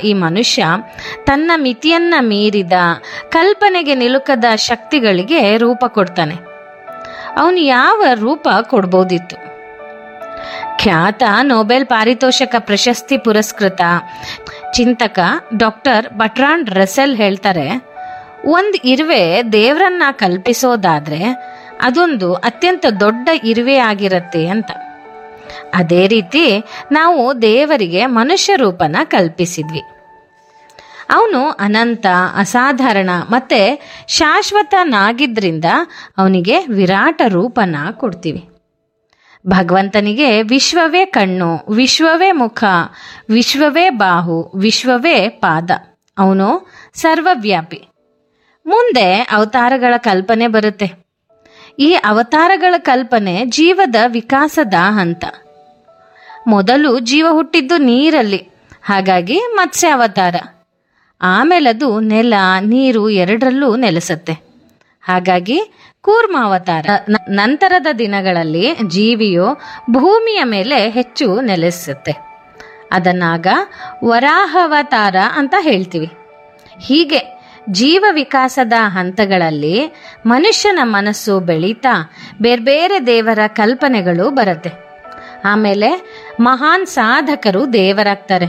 ಈ ಮನುಷ್ಯ ತನ್ನ ಮಿತಿಯನ್ನ ಮೀರಿದ ಕಲ್ಪನೆಗೆ ನಿಲುಕದ ಶಕ್ತಿಗಳಿಗೆ ರೂಪ ಕೊಡ್ತಾನೆ ಅವನು ಯಾವ ರೂಪ ಕೊಡ್ಬೋದಿತ್ತು ಖ್ಯಾತ ನೊಬೆಲ್ ಪಾರಿತೋಷಕ ಪ್ರಶಸ್ತಿ ಪುರಸ್ಕೃತ ಚಿಂತಕ ಡಾಕ್ಟರ್ ಬಟ್ರಾಂಡ್ ರಸೆಲ್ ಹೇಳ್ತಾರೆ ಒಂದು ಇರುವೆ ದೇವರನ್ನ ಕಲ್ಪಿಸೋದಾದ್ರೆ ಅದೊಂದು ಅತ್ಯಂತ ದೊಡ್ಡ ಇರುವೆ ಆಗಿರತ್ತೆ ಅಂತ ಅದೇ ರೀತಿ ನಾವು ದೇವರಿಗೆ ಮನುಷ್ಯ ರೂಪನ ಕಲ್ಪಿಸಿದ್ವಿ ಅವನು ಅನಂತ ಅಸಾಧಾರಣ ಮತ್ತೆ ಶಾಶ್ವತನಾಗಿದ್ರಿಂದ ಅವನಿಗೆ ವಿರಾಟ ರೂಪನ ಕೊಡ್ತೀವಿ ಭಗವಂತನಿಗೆ ವಿಶ್ವವೇ ಕಣ್ಣು ವಿಶ್ವವೇ ಮುಖ ವಿಶ್ವವೇ ಬಾಹು ವಿಶ್ವವೇ ಪಾದ ಅವನು ಸರ್ವವ್ಯಾಪಿ ಮುಂದೆ ಅವತಾರಗಳ ಕಲ್ಪನೆ ಬರುತ್ತೆ ಈ ಅವತಾರಗಳ ಕಲ್ಪನೆ ಜೀವದ ವಿಕಾಸದ ಹಂತ ಮೊದಲು ಜೀವ ಹುಟ್ಟಿದ್ದು ನೀರಲ್ಲಿ ಹಾಗಾಗಿ ಮತ್ಸ್ಯ ಅವತಾರ ಆಮೇಲೆ ಅದು ನೆಲ ನೀರು ಎರಡರಲ್ಲೂ ನೆಲೆಸುತ್ತೆ ಹಾಗಾಗಿ ಕೂರ್ಮ ಅವತಾರ ನ- ನಂತರದ ದಿನಗಳಲ್ಲಿ ಜೀವಿಯು ಭೂಮಿಯ ಮೇಲೆ ಹೆಚ್ಚು ನೆಲೆಸುತ್ತೆ ಅದನ್ನಾಗ ವರಾಹಾವತಾರ ಅಂತ ಹೇಳ್ತೀವಿ ಹೀಗೆ ಜೀವ ವಿಕಾಸದ ಹಂತಗಳಲ್ಲಿ ಮನುಷ್ಯನ ಮನಸ್ಸು ಬೆಳೀತಾ ಬೇರ್ಬೇರೆ ದೇವರ ಕಲ್ಪನೆಗಳು ಬರುತ್ತೆ ಆಮೇಲೆ ಮಹಾನ್ ಸಾಧಕರು ದೇವರಾಗ್ತಾರೆ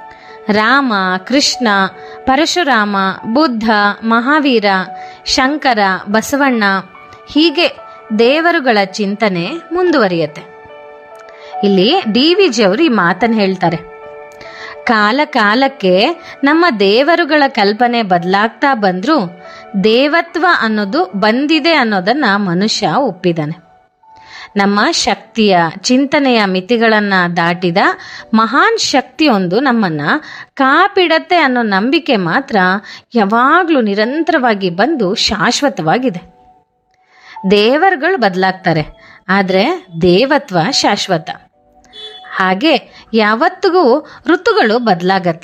ರಾಮ ಕೃಷ್ಣ ಪರಶುರಾಮ ಬುದ್ಧ ಮಹಾವೀರ ಶಂಕರ ಬಸವಣ್ಣ ಹೀಗೆ ದೇವರುಗಳ ಚಿಂತನೆ ಮುಂದುವರಿಯುತ್ತೆ ಇಲ್ಲಿ ಡಿ ವಿ ಜಿಯವರು ಈ ಮಾತನ್ನು ಹೇಳ್ತಾರೆ ಕಾಲ ಕಾಲಕ್ಕೆ ನಮ್ಮ ದೇವರುಗಳ ಕಲ್ಪನೆ ಬದಲಾಗ್ತಾ ಬಂದ್ರೂ ದೇವತ್ವ ಅನ್ನೋದು ಬಂದಿದೆ ಅನ್ನೋದನ್ನ ಮನುಷ್ಯ ಒಪ್ಪಿದಾನೆ ನಮ್ಮ ಶಕ್ತಿಯ ಚಿಂತನೆಯ ಮಿತಿಗಳನ್ನ ದಾಟಿದ ಮಹಾನ್ ಶಕ್ತಿಯೊಂದು ನಮ್ಮನ್ನ ಕಾಪಿಡತ್ತೆ ಅನ್ನೋ ನಂಬಿಕೆ ಮಾತ್ರ ಯಾವಾಗ್ಲೂ ನಿರಂತರವಾಗಿ ಬಂದು ಶಾಶ್ವತವಾಗಿದೆ ದೇವರುಗಳು ಬದಲಾಗ್ತಾರೆ ಆದರೆ ದೇವತ್ವ ಶಾಶ್ವತ ಹಾಗೆ ಯಾವತ್ತಿಗೂ ಋತುಗಳು ಬದಲಾಗತ್ತೆ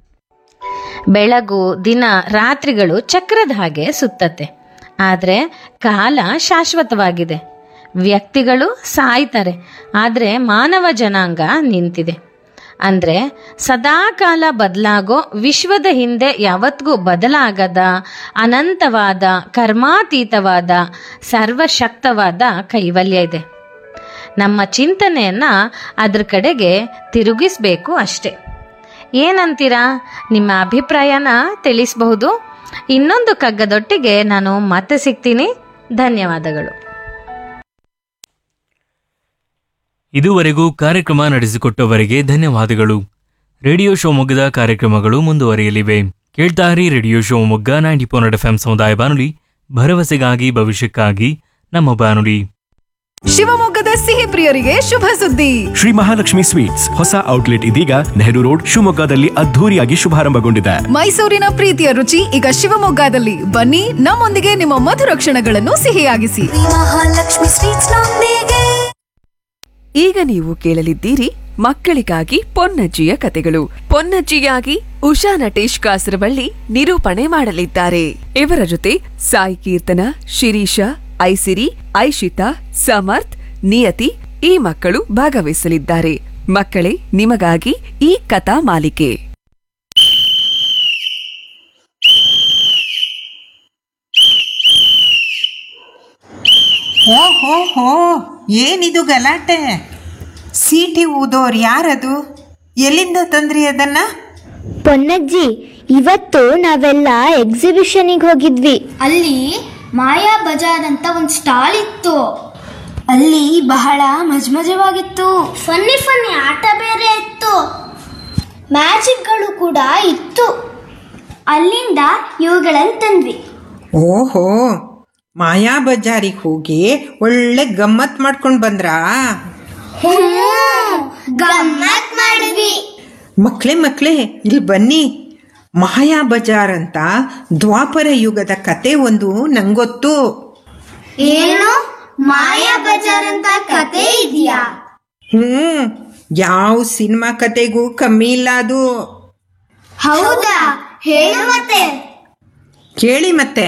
ಬೆಳಗು ದಿನ ರಾತ್ರಿಗಳು ಚಕ್ರದ ಹಾಗೆ ಸುತ್ತತ್ತೆ ಆದರೆ ಕಾಲ ಶಾಶ್ವತವಾಗಿದೆ ವ್ಯಕ್ತಿಗಳು ಸಾಯ್ತಾರೆ ಆದರೆ ಮಾನವ ಜನಾಂಗ ನಿಂತಿದೆ ಅಂದರೆ ಸದಾಕಾಲ ಬದಲಾಗೋ ವಿಶ್ವದ ಹಿಂದೆ ಯಾವತ್ತಿಗೂ ಬದಲಾಗದ ಅನಂತವಾದ ಕರ್ಮಾತೀತವಾದ ಸರ್ವಶಕ್ತವಾದ ಕೈವಲ್ಯ ಇದೆ ನಮ್ಮ ಚಿಂತನೆಯನ್ನ ಅದ್ರ ಕಡೆಗೆ ತಿರುಗಿಸ್ಬೇಕು ಅಷ್ಟೆ ಏನಂತೀರಾ ನಿಮ್ಮ ಅಭಿಪ್ರಾಯನ ತಿಳಿಸಬಹುದು ಇನ್ನೊಂದು ಕಗ್ಗದೊಟ್ಟಿಗೆ ನಾನು ಮತ್ತೆ ಸಿಗ್ತೀನಿ ಧನ್ಯವಾದಗಳು ಇದುವರೆಗೂ ಕಾರ್ಯಕ್ರಮ ನಡೆಸಿಕೊಟ್ಟವರಿಗೆ ಧನ್ಯವಾದಗಳು ರೇಡಿಯೋ ಶಿವಮೊಗ್ಗದ ಕಾರ್ಯಕ್ರಮಗಳು ಮುಂದುವರಿಯಲಿವೆ ಕೇಳ್ತಾರಿ ರೇಡಿಯೋ ಶಿವಮೊಗ್ಗ ನೈಂಟಿ ಪೋನೆಟ್ ಎಫ್ ಸಮುದಾಯ ಬಾನುಲಿ ಭರವಸೆಗಾಗಿ ಭವಿಷ್ಯಕ್ಕಾಗಿ ನಮ್ಮ ಬಾನುಲಿ ಶಿವಮೊಗ್ಗದ ಸಿಹಿ ಪ್ರಿಯರಿಗೆ ಶುಭ ಸುದ್ದಿ ಶ್ರೀ ಮಹಾಲಕ್ಷ್ಮಿ ಸ್ವೀಟ್ಸ್ ಹೊಸ ಔಟ್ಲೆಟ್ ಇದೀಗ ನೆಹರು ರೋಡ್ ಶಿವಮೊಗ್ಗದಲ್ಲಿ ಅದ್ಧೂರಿಯಾಗಿ ಶುಭಾರಂಭಗೊಂಡಿದೆ ಮೈಸೂರಿನ ಪ್ರೀತಿಯ ರುಚಿ ಈಗ ಶಿವಮೊಗ್ಗದಲ್ಲಿ ಬನ್ನಿ ನಮ್ಮೊಂದಿಗೆ ನಿಮ್ಮ ಮಧುರ ಕ್ಷಣಗಳನ್ನು ಸಿಹಿಯಾಗಿಸಿ ಮಹಾಲಕ್ಷ್ಮಿ ಸ್ವೀಟ್ಸ್ ನೊಂದಿಗೆ ಈಗ ನೀವು ಕೇಳಲಿದ್ದೀರಿ ಮಕ್ಕಳಿಗಾಗಿ ಪೊನ್ನಜ್ಜಿಯ ಕತೆಗಳು ಪೊನ್ನಜ್ಜಿಯಾಗಿ ಉಷಾ ನಟೇಶ್ ಕಾಸರವಳ್ಳಿ ನಿರೂಪಣೆ ಮಾಡಲಿದ್ದಾರೆ ಇವರ ಜೊತೆ ಸಾಯಿ ಕೀರ್ತನ ಶಿರೀಷ ಐಸಿರಿ ಐಶಿತಾ ಸಮರ್ಥ್ ನಿಯತಿ ಈ ಮಕ್ಕಳು ಭಾಗವಹಿಸಲಿದ್ದಾರೆ ಮಕ್ಕಳೇ ನಿಮಗಾಗಿ ಈ ಕಥಾ ಮಾಲಿಕೆ ಹೋ ಹೋ ಹೋ ಏನಿದು ಗಲಾಟೆ ಸೀಟಿ ಊದೋರು ಯಾರದು ಎಲ್ಲಿಂದ ತಂದ್ರಿ ಅದನ್ನ ಪೊನ್ನಜ್ಜಿ ಇವತ್ತು ನಾವೆಲ್ಲ ಎಕ್ಸಿಬಿಷನಿಗೆ ಹೋಗಿದ್ವಿ ಅಲ್ಲಿ ಮಾಯಾ ಬಜಾರ್ ಅಂತ ಒಂದು ಸ್ಟಾಲ್ ಇತ್ತು ಅಲ್ಲಿ ಬಹಳ ಮಜಮಜವಾಗಿತ್ತು ಫನ್ನಿ ಫನ್ನಿ ಆಟ ಬೇರೆ ಇತ್ತು ಮ್ಯಾಜಿಕ್ಗಳು ಕೂಡ ಇತ್ತು ಅಲ್ಲಿಂದ ಇವುಗಳನ್ನು ತಂದ್ವಿ ಓಹೋ ಮಾಯಾ ಬಜಾರಿಗೆ ಹೋಗಿ ಒಳ್ಳೆ ಗಮ್ಮತ್ ಮಾಡ್ಕೊಂಡು ಬಂದ್ರಾ ಗಮ್ಮತ್ ಮಾಡಿದ್ವಿ ಮಕ್ಳೇ ಮಕ್ಳೇ ಇಲ್ಲಿ ಬನ್ನಿ ಮಾಯಾ ಬಜಾರ್ ಅಂತ ದ್ವಾಪರ ಯುಗದ ಕತೆ ಒಂದು ನಂಗೊತ್ತು ಏನು ಮಾಯಾ ಬಜಾರ್ ಅಂತ ಕತೆ ಇದೆಯಾ ಹ್ಮ್ ಯಾವ ಸಿನಿಮಾ ಕತೆಗೂ ಕಮ್ಮಿ ಇಲ್ಲ ಅದು ಹೌದಾ ಹೇಳು ಮತ್ತೆ ಕೇಳಿ ಮತ್ತೆ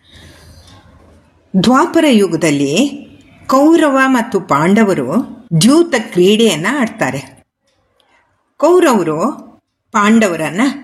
ದ್ವಾಪರ ಯುಗದಲ್ಲಿ ಕೌರವ ಮತ್ತು ಪಾಂಡವರು ದ್ಯೂತ ಕ್ರೀಡೆಯನ್ನು ಆಡ್ತಾರೆ ಕೌರವರು ಪಾಂಡವರನ್ನ